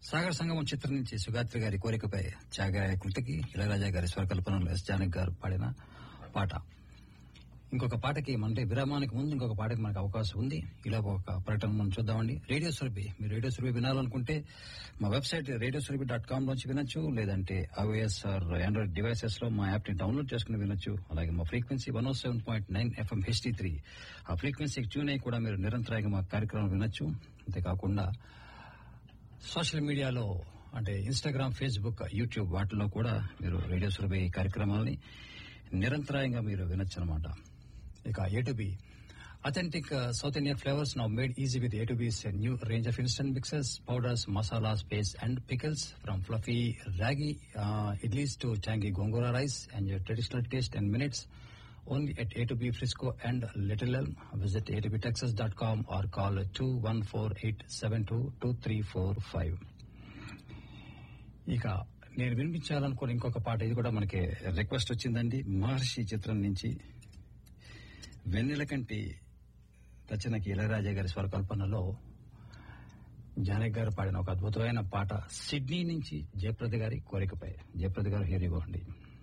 సాగర్ సంగమం చిత్రం నుంచి సుగాత్రి గారి కోరికపై త్యాగరాయ కృతికి ఇళయరాజా గారి స్వరకల్పనలో ఎస్ జానక్ గారు పాడిన పాట ఇంకొక పాటకి అంటే విరామానికి ముందు ఇంకొక పాటకి మనకు అవకాశం ఉంది ఇలా ఒక ప్రకటన మనం చూద్దామండి రేడియో సురభి మీరు రేడియో సురభి వినాలనుకుంటే మా website radio Surabhi dot com నుంచి వినొచ్చు లేదంటే ఐఓఎస్ ఆర్ ఆండ్రాయిడ్ డివైసెస్ లో మా యాప్ ని డౌన్లోడ్ చేసుకుని వినొచ్చు అలాగే మా frequency one o seven point nine FM HD three ఆ ఫ్రీక్వెన్సీకి ట్యూన్ అయ్యి కూడా మీరు నిరంతరాయంగా మా కార్యక్రమం వినొచ్చు అంతేకాకుండా సోషల్ మీడియాలో అంటే ఇన్స్టాగ్రామ్ ఫేస్బుక్ యూట్యూబ్ వాటిలో కూడా మీరు రేడియో సురభి కార్యక్రమాలని నిరంతరాయంగా మీరు వినొచ్చు అనమాట ఇక A two B authentic South Indian flavours now made easy with A two B's new range of instant mixes powders masalas paste and pickles from fluffy ragi idlis to tangy gongura rice and your traditional taste in minutes only at A2B Frisco and Little Elm. Visit a2btexas.com or call 214-872-2345. ఇక నేను వినిపించాలనుకున్న ఇంకొక పాట ఇది కూడా మనకి request వచ్చిందండి మహర్షి చిత్రం నుంచి వెన్నెల కంటి రచనకి ఇళయరాజా గారి స్వరకల్పనలో జానక్ గారు పాడిన ఒక అద్భుతమైన పాట సిడ్నీ నుంచి జయప్రద గారి కోరికపై జయప్రద గారు హేరిగోండి